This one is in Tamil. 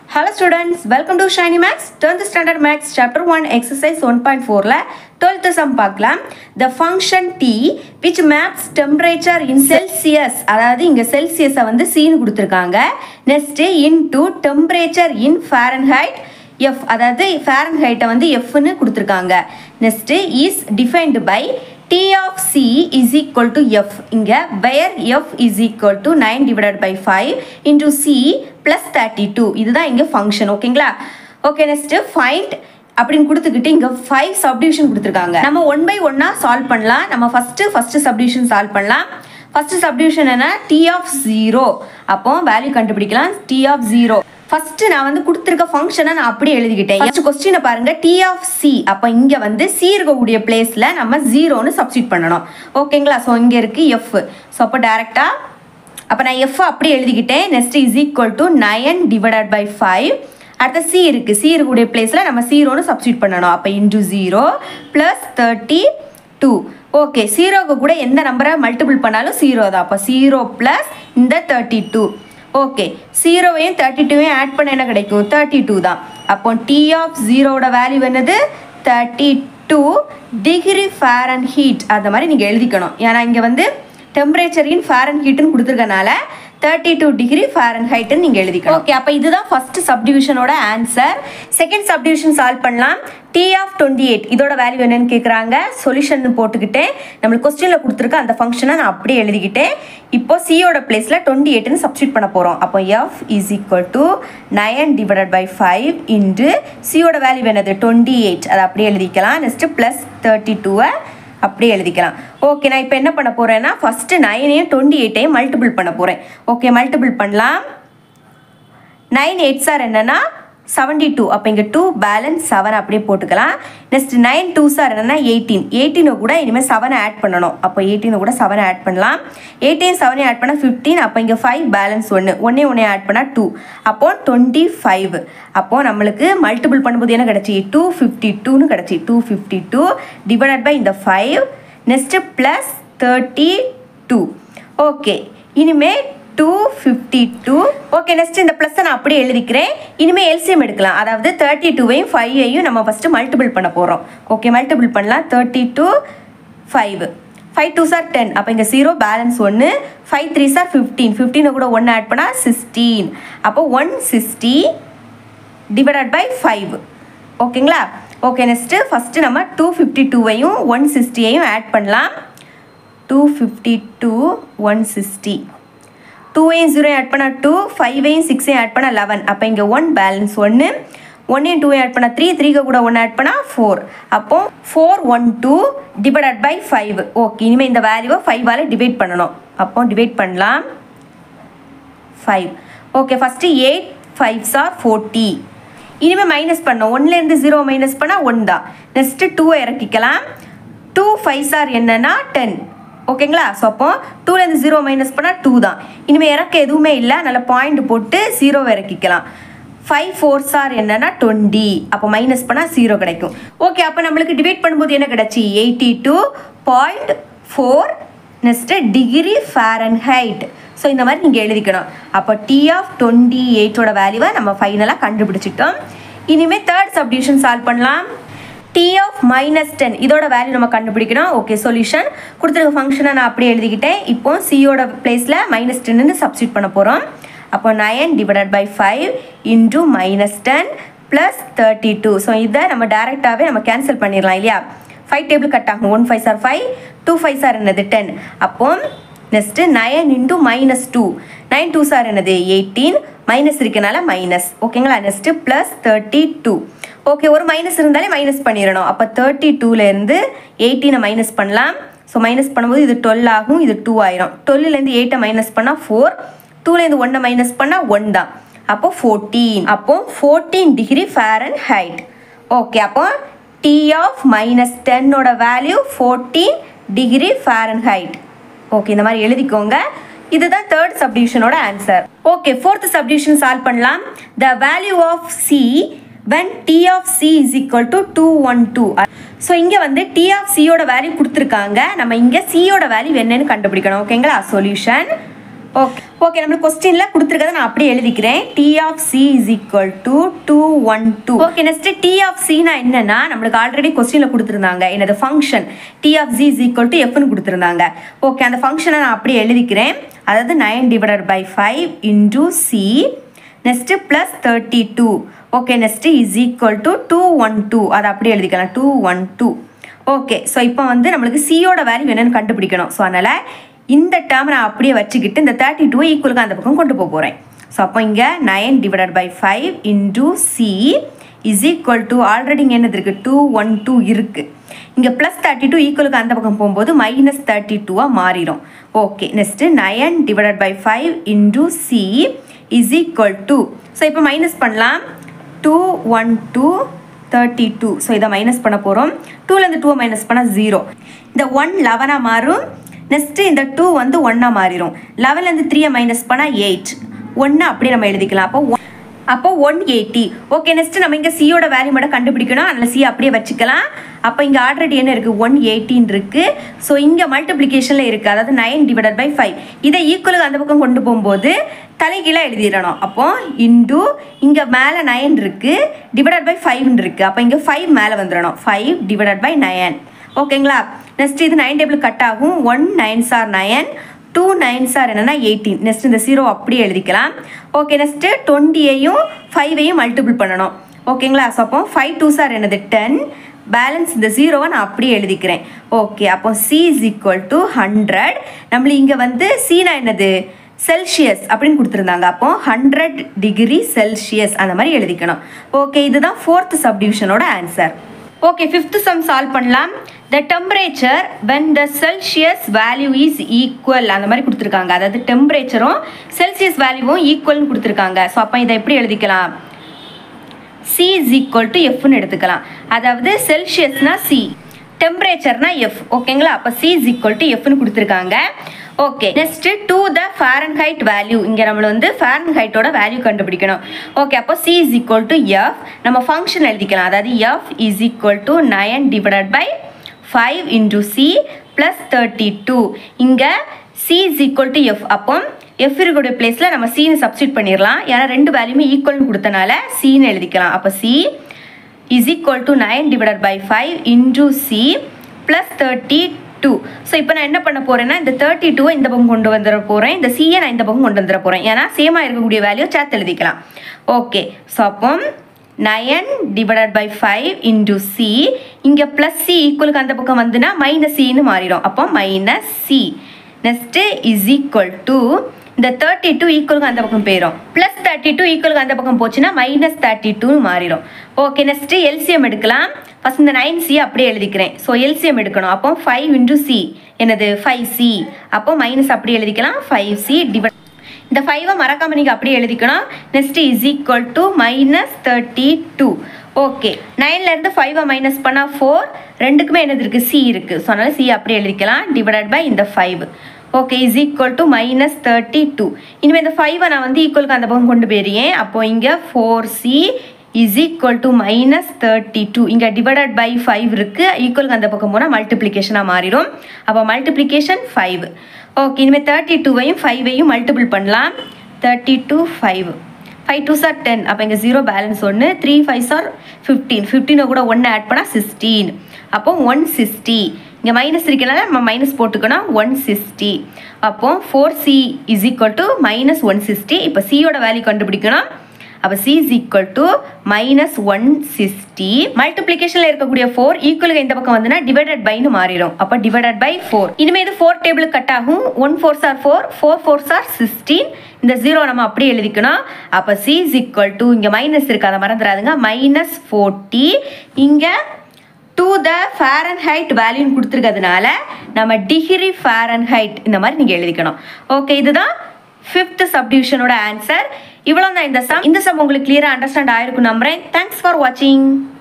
Hello students, welcome to Shiny Max, 10th Standard Max, Chapter 1, Exercise 1.4ல 12th sum பார்க்கலாம் The function T which maps temperature in Celsius அதாவது இங்க செல்சியஸை வந்து சீனு கொடுத்துருக்காங்க next into temperature in Fahrenheit F அதாவது ஃபேரன்ஹைட்டை வந்து எஃப்னு கொடுத்துருக்காங்க next is defined by T of C is equal to F இங்கே where F is equal to nine divided by five into C plus thirty two இதுதான் இங்கே ஃபங்க்ஷன் ஓகேங்களா ஓகே நெக்ஸ்ட் ஃபைண்ட் அப்படின்னு கொடுத்துக்கிட்டு இங்கே ஃபைவ் சப்டிவிஷன் கொடுத்துருக்காங்க நம்ம ஒன் பை ஒன்னாக சால்வ் பண்ணலாம் நம்ம ஃபஸ்ட்டு ஃபஸ்ட்டு சப்டிவிஷன் சால்வ் பண்ணலாம் ஃபஸ்ட்டு சப்டிவிஷன் என்ன டி ஆஃப் ஜீரோ அப்போ வேல்யூ கண்டுபிடிக்கலாம் டி ஆஃப் ஜீரோ ஃபர்ஸ்ட் நான் வந்து கொடுத்துருக்க ஃபங்க்ஷனை நான் அப்படியே எழுதிக்கிட்டேன் ஃபர்ஸ்ட் கொஸ்டினை பாருங்க டி ஆஃப் சி அப்போ இங்கே வந்து சி இருக்கக்கூடிய பிளேஸில் நம்ம ஜீரோன்னு சப்ஸ்டியூட் பண்ணணும் ஓகேங்களா ஸோ இங்கே இருக்கு எஃப் ஸோ அப்போ டேரெக்டாக அப்போ நான் எஃப் அப்படியே எழுதிக்கிட்டேன் next is equal to nine divided by five அடுத்த சி இருக்குது சி இருக்கக்கூடிய பிளேஸில் நம்ம ஜீரோன்னு சப்ஸ்டியூட் பண்ணணும் அப்போ into zero plus thirty two okay ஜீரோக்கு கூட எந்த நம்பரை மல்டிபிள் பண்ணாலும் ஜீரோ தான் அப்போ ஜீரோ ப்ளஸ் இந்த தேர்ட்டி டூ ஓகே ஜீரோவையும் தேர்ட்டி டூவையும் ஆட் பண்ண என்ன கிடைக்கும் தேர்ட்டி டூ தான் அப்போ டி ஆஃப் ஜீரோவோட வேல்யூ என்னது thirty two degree Fahrenheit அந்த மாதிரி நீங்கள் எழுதிக்கணும் ஏன்னா இங்கே வந்து டெம்பரேச்சர் இன் ஃபேரன் ஹீட்டுன்னு கொடுத்துருக்கனால தேர்ட்டி டூ டிகிரி ஃபேரன் ஹைட்டுன்னு நீங்கள் எழுதிக்கணும் ஓகே அப்போ இதுதான் ஃபர்ஸ்ட் சப்டிவிஷனோட ஆன்சர் செகண்ட் சப்டிவிஷன் சால்வ் பண்ணலாம் டி ஆஃப் டுவெண்ட்டி எயிட் இதோட வேல்யூ என்னன்னு கேட்குறாங்க சொல்யூஷன் போட்டுக்கிட்டேன் நம்மளுக்கு கொஸ்டினில் கொடுத்துருக்க அந்த ஃபங்க்ஷனை நான் அப்படியே எழுதிக்கிட்டேன் இப்போ சியோட பிளேஸில் டுவெண்ட்டி எயிட்னு சப்ஸ்டியூட் பண்ண போகிறோம் அப்போ F is equal to nine divided by five into சியோட வேல்யூ என்னது டுவெண்ட்டி எயிட் அதை அப்படியே எழுதிக்கலாம் நெக்ஸ்ட்டு ப்ளஸ் தேர்ட்டி டூவை அப்படியே எழுதிக்கலாம் ஓகே நான் இப்போ என்ன பண்ண போகிறேன்னா ஃபஸ்ட்டு நைனையும் டுவெண்ட்டி எயிட்டையும் மல்டிபிள் பண்ண போகிறேன் ஓகே மல்டிபிள் பண்ணலாம் நைன் எயிட் சார் என்னென்னா செவன்டி டூ அப்போ இங்கே டூ பேலன்ஸ் செவன் அப்படியே போட்டுக்கலாம் நெக்ஸ்ட் நைன் டூ சார் என்னென்னா எயிட்டீன் எயிட்டீனை கூட இனிமேல் செவனை ஆட் பண்ணணும் அப்போ எயிட்டீனை கூட செவனை ஆட் பண்ணலாம் எயிட்டீன் செவனையும் ஆட் பண்ணால் ஃபிஃப்டீன் அப்போ இங்கே ஃபைவ் பேலன்ஸ் ஒன்று ஒன்றே ஒன்றே ஆட் பண்ணால் டூ அப்போது டுவெண்ட்டி ஃபைவ் அப்போது நம்மளுக்கு மல்டிபிள் பண்ணும்போது என்ன கிடச்சி டூ ஃபிஃப்டி டூன்னு கிடச்சி two fifty two divided by இந்த five next plus thirty two okay இனிமேல் two fifty two okay next இந்த ப்ளஸ்ஸை நான் அப்படியே எழுதிக்கிறேன் இனிமேல் எல்சிஎம் எடுக்கலாம் அதாவது தேர்ட்டி டூவையும் ஃபைவையும் நம்ம ஃபஸ்ட்டு மல்டிபிள் பண்ண போகிறோம் ஓகே மல்டிபிள் பண்ணலாம் thirty two five five two sir ten அப்போ இங்கே ஜீரோ பேலன்ஸ் ஒன்று ஃபைவ் த்ரீ சார் ஃபிஃப்டீன் ஃபிஃப்டீனை கூட ஒன்று ஆட் பண்ணால் சிக்ஸ்டீன் அப்போ one sixty divided by five ஓகேங்களா ஓகே நெக்ஸ்ட்டு ஃபஸ்ட்டு நம்ம டூ ஃபிஃப்டி டூவையும் ஒன் சிக்ஸ்டியையும் ஆட் பண்ணலாம் two fifty two one sixty டூவையும் ஜீரோ ஆட் பண்ணால் டூ ஃபைவையும் சிக்ஸையும் ஆட் பண்ணால் லெவன் அப்போ இங்கே ஒன் பேலன்ஸ் ஒன்று ஒன்னையும் டூவையும் ஆட் பண்ணால் த்ரீ த்ரீக்கு கூட ஒன்று ஆட் பண்ணால் ஃபோர் அப்போ four one two divided by five okay இனிமேல் இந்த வேல்யூவை ஃபைவால் டிவைட் பண்ணணும் அப்போ டிவைட் பண்ணலாம் five okay first eight fives are forty இனிமேல் மைனஸ் பண்ணோம் ஒன்லேருந்து ஜீரோ மைனஸ் பண்ணால் ஒன் தான் நெக்ஸ்ட்டு டூவை இறக்கிக்கலாம் டூ ஃபைவ்ஸ் ஆர் என்னன்னா டென் ஓகேங்களா ஸோ அப்போ டூலேருந்து ஜீரோ மைனஸ் பண்ணால் டூ தான் இனிமேல் இறக்க எதுவுமே இல்லை நல்ல பாயிண்ட் போட்டு ஜீரோவை இறக்கிக்கலாம் ஃபைவ் ஃபோர் சார் என்னன்னா டுவெண்ட்டி அப்போ மைனஸ் பண்ணால் ஜீரோ கிடைக்கும் ஓகே அப்போ நம்மளுக்கு டிவைட் பண்ணும்போது என்ன கிடச்சி eighty two point four next degree Fahrenheit so இந்த மாதிரி நீங்கள் எழுதிக்கணும் அப்போ டி ஆஃப் டுவெண்ட்டி எயிட்டோட வேல்யூவை நம்ம ஃபைனலாக கண்டுபிடிச்சிட்டோம் இனிமேல் தேர்ட் சப்டிவிஷன் சால்வ் பண்ணலாம் டி ஆஃப் மைனஸ் டென் இதோட வேல்யூ நம்ம கண்டுபிடிக்கணும் ஓகே சொல்யூஷன் கொடுத்துருக்க ஃபங்க்ஷனை நான் அப்படியே எழுதிக்கிட்டேன் இப்போ சியோட பிளேஸில் மைனஸ் டென்னு சப்ஸ்டியூட் பண்ண போகிறோம் அப்போ nine divided by five into minus ten plus thirty two so இதை நம்ம டேரெக்டாகவே நம்ம கேன்சல் பண்ணிடலாம் இல்லையா ஃபைவ் டேபிள் கட் ஆகும் one five are five two five are என்னது டென் அப்போ next nine into minus two nine two are என்னது எயிட்டீன் மைனஸ் இருக்கனால மைனஸ் ஓகேங்களா next plus thirty two okay ஒரு மைனஸ் இருந்தாலே மைனஸ் பண்ணிடணும் அப்போ தேர்ட்டி டூலேருந்து எயிட்டீனை மைனஸ் பண்ணலாம் ஸோ மைனஸ் பண்ணும்போது இது டுவெல் ஆகும் இது டூ ஆயிரும் டுவெல்லேருந்து எயிட்டை மைனஸ் பண்ணால் ஃபோர் டூலேருந்து ஒன்றை மைனஸ் பண்ணால் ஒன் தான் அப்போ ஃபோர்டீன் அப்போ fourteen degree Fahrenheit okay அப்போ டி ஆஃப் மைனஸ் டென்னோட value fourteen degree Fahrenheit okay இந்த மாதிரி எழுதிக்கோங்க இதுதான் தேர்ட் சப்டிவிஷனோட answer okay fourth subdivision solve பண்ணலாம் the value of C when T of C is equal to two one two so இங்கே வந்து டி ஆஃப் சியோட வேல்யூ கொடுத்துருக்காங்க நம்ம இங்கே சியோட வேல்யூ என்னன்னு கண்டுபிடிக்கணும் ஓகேங்களா சொல்யூஷன் ஓகே ஓகே நம்மளுக்கு கொஸ்டினில் கொடுத்துருக்கதை நான் அப்படியே எழுதிக்கிறேன் T of C is equal to two one two okay next T of சினா என்னன்னா நம்மளுக்கு ஆல்ரெடி கொஸ்டினில் கொடுத்துருந்தாங்க என்னது function T of G is equal to எஃப்னு கொடுத்துருந்தாங்க ஓகே அந்த ஃபங்க்ஷனை நான் அப்படியே எழுதிக்கிறேன் அதாவது nine divided by five into C next plus thirty two okay next is equal to two one two அதை அப்படியே எழுதிக்கலாம் two one two okay so இப்போ வந்து நம்மளுக்கு சியோட வேல்யூ என்னன்னு கண்டுபிடிக்கணும் ஸோ அதனால் இந்த டேர்ம் நான் அப்படியே வச்சுக்கிட்டு இந்த தேர்ட்டி டூ ஈக்குவலுக்கு அந்த பக்கம் கொண்டு போக போகிறேன் ஸோ அப்போ இங்கே nine divided by five into C is equal to already இங்கே என்னது இருக்குது டூ ஒன் டூ இருக்குது இங்கே ப்ளஸ் தேர்ட்டி டூ ஈக்குவலுக்கு அந்த பக்கம் போகும்போது மைனஸ் தேர்ட்டி டூவாக மாறிடும் okay next nine divided by five into C is equal to so இப்போ மைனஸ் பண்ணலாம் two one two thirty two so இதை மைனஸ் பண்ண போகிறோம் டூலேருந்து டூவை மைனஸ் பண்ணால் ஜீரோ இந்த ஒன் லெவனாக மாறும் நெக்ஸ்ட்டு இந்த டூ வந்து ஒன்னாக மாறிடும் லெவன்லேருந்து த்ரீயை மைனஸ் பண்ணால் எயிட் ஒன்று அப்படியே நம்ம எழுதிக்கலாம் அப்போ one- அப்போ ஒன் எயிட்டி ஓகே நெக்ஸ்ட் நம்ம இங்கே சியோட வேல்யூ மட்டும் கண்டுபிடிக்கணும் அதில் சி அப்படியே வச்சுக்கலாம் அப்போ இங்கே ஆல்ரெடி என்ன இருக்குது ஒன் எயிட்டின் இருக்குது ஸோ இங்கே மல்டிப்ளிகேஷனில் இருக்குது அதாவது நைன் டிவைடட் பை ஃபைவ் இதை ஈக்குவலுக்கு அந்த பக்கம் கொண்டு போகும்போது தலைகீழாக எழுதிடணும் அப்போ இன்டூ இங்கே மேலே நைன் இருக்குது டிவைடட் பை ஃபைவ்னு இருக்குது அப்போ இங்கே ஃபைவ் மேலே வந்துடணும் ஃபைவ் டிவைடட் பை நயன் ஓகேங்களா நெக்ஸ்ட் இது நைன் டேபிள் கட் ஆகும் one nine are nine two nine are என்னன்னா எயிட்டீன் நெக்ஸ்ட் இந்த ஜீரோ அப்படியே எழுதிக்கலாம் ஓகே நெக்ஸ்ட்டு டுவெண்ட்டியையும் ஃபைவையும் மல்டிபிள் பண்ணணும் ஓகேங்களா ஸோ அப்போ ஃபைவ் டூ சார் என்னது டென் பேலன்ஸ் இந்த ஜீரோவை நான் அப்படியே எழுதிக்கிறேன் ஓகே அப்போ C is equal to hundred நம்மள இங்கே வந்து சீனா என்னது செல்சியஸ் அப்படின்னு கொடுத்துருந்தாங்க அப்போ ஹண்ட்ரட் டிகிரி செல்சியஸ் அந்த மாதிரி எழுதிக்கணும் ஓகே இதுதான் ஃபோர்த் சப்டிவிஷனோட answer okay fifth sum solve பண்ணலாம் the temperature when the Celsius value is equal அந்த மாதிரி கொடுத்துருக்காங்க அதாவது டெம்பரேச்சரும் செல்சியஸ் வேல்யூவும் ஈக்குவல்னு கொடுத்துருக்காங்க ஸோ அப்போ இதை எப்படி எழுதிக்கலாம் சி இஸ் ஈக்குவல் டு எஃப்னு எடுத்துக்கலாம் அதாவது செல்சியஸ்னா சி டெம்பரேச்சர்னா எஃப் ஓகேங்களா அப்போ சி இஸ் ஈக்குவல் டு எஃப்னு கொடுத்துருக்காங்க okay next to the Fahrenheit value இங்கே நம்மள வந்து ஃபேரன்ஹைட்டோட வேல்யூ கண்டுபிடிக்கணும் ஓகே அப்போ C is equal to F நம்ம ஃபங்க்ஷன் எழுதிக்கலாம் அதாவது F is equal to nine divided by five into C plus thirty two இங்கே C is equal to F அப்போ எஃப் இருக்கக்கூடிய பிளேஸில் நம்ம சீனு சப்ஸ்டியூட் பண்ணிடலாம் ஏன்னா ரெண்டு வேல்யூமே ஈக்குவல்னு கொடுத்தனால சீன்னு எழுதிக்கலாம் அப்போ C is equal to nine divided by five into C plus thirty two so இப்போ நான் என்ன பண்ண போகிறேன்னா இந்த தேர்ட்டி டூவை இந்த பக்கம் கொண்டு வந்துட போகிறேன் இந்த சியை நான் இந்த பக்கம் கொண்டு வந்துட போகிறேன் ஏன்னா சேமாக இருக்கக்கூடிய வேல்யூ சேர்த்து எழுதிக்கலாம் ஓகே ஸோ அப்போ nine divided by five into C இங்கே ப்ளஸ் சி ஈக்குவலுக்கு அந்த பக்கம் வந்துன்னா மைனஸ் சின்னு மாறிடும் அப்போ minus C next is equal to இந்த தேர்ட்டி டூ ஈக்குவலுக்கு அந்த பக்கம் போயிடும் ப்ளஸ் தேர்ட்டி டூ ஈக்குவலுக்கு அந்த பக்கம் போச்சுன்னா மைனஸ் தேர்ட்டி டூன்னு மாறிடும் ஓகே நெக்ஸ்ட்டு எல்சிஎம் எடுக்கலாம் ஃபஸ்ட் இந்த நைன் சி அப்படியே எழுதிக்கிறேன் ஸோ எல்சிஎம் எடுக்கணும் அப்போ ஃபைவ் இன்டூ சி என்னது ஃபைவ் சி அப்போ மைனஸ் அப்படியே எழுதிக்கலாம் ஃபைவ் சி டிவைட் இந்த ஃபைவை மறக்காம நீங்கள் அப்படியே எழுதிக்கணும் next is equal to minus thirty two okay நைன்லேருந்து ஃபைவை மைனஸ் பண்ணால் ஃபோர் ரெண்டுக்குமே என்னது இருக்குது சி இருக்குது ஸோ அதனால் சி அப்படியே எழுதிக்கலாம் டிவைடட் பை இந்த five okay is equal to minus thirty two இனிமேல் இந்த ஃபைவை நான் வந்து ஈக்குவலுக்கு அந்த பக்கம் கொண்டு போயிருக்கேன் அப்போ இங்கே four C is equal to minus thirty two இங்கே டிவைடட் பை ஃபைவ் இருக்குது ஈக்குவலுக்கு அந்த பக்கம் போனால் மல்டிப்ளிகேஷனாக மாறிடும் அப்போ மல்டிப்ளிகேஷன் ஃபைவ் ஓகே இனிமேல் தேர்ட்டி டூவையும் ஃபைவையும் மல்டிபிள் பண்ணலாம் thirty two five five two sir ten அப்போ இங்கே ஜீரோ பேலன்ஸ் ஒன்று த்ரீ ஃபைவ் சார் ஃபிஃப்டீன் ஃபிஃப்டீனை கூட ஒன்று ஆட் பண்ணால் சிக்ஸ்டீன் அப்போ ஒன் சிக்ஸ்டி இங்கே மைனஸ் இருக்கனால நம்ம மைனஸ் போட்டுக்கணும் ஒன் சிக்ஸ்டி அப்போ four C is equal to minus one sixty இப்போ சியோட வேல்யூ கண்டுபிடிக்கணும் அப்போ C is equal to minus one sixty மல்டிப்ளிகேஷனில் இருக்கக்கூடிய ஃபோர் ஈக்குவலுக்கு இந்த பக்கம் வந்துன்னா டிவைடட் பைன்னு மாறிடும் அப்போ டிவைடட் பை ஃபோர் இனிமேல் இது ஃபோர் டேபிள் கட் ஆகும் one four sir four four four sir sixteen இந்த ஜீரோ நம்ம அப்படியே எழுதிக்கணும் அப்போ சி இஸ் ஈக்குவல் டு இங்கே மைனஸ் இருக்கு அதை மறந்துடாதுங்க மைனஸ் ஃபோர்ட்டி இங்கே டு த ஃபேரன்ஹைட் வேல்யூன்னு கொடுத்துருக்கிறதுனால நம்ம டிகிரி ஃபேரன்ஹைட் இந்த மாதிரி நீங்கள் எழுதிக்கணும் ஓகே இதுதான் ஃபிஃப்த் சப்டிவிஷனோட ஆன்சர் இவ்வளோ தான் இந்த சம் இந்த சம் உங்களுக்கு கிளியராக அண்டர்ஸ்டாண்ட் ஆயிருக்கும் நம்புறேன் தேங்க்ஸ் ஃபார் வாட்சிங்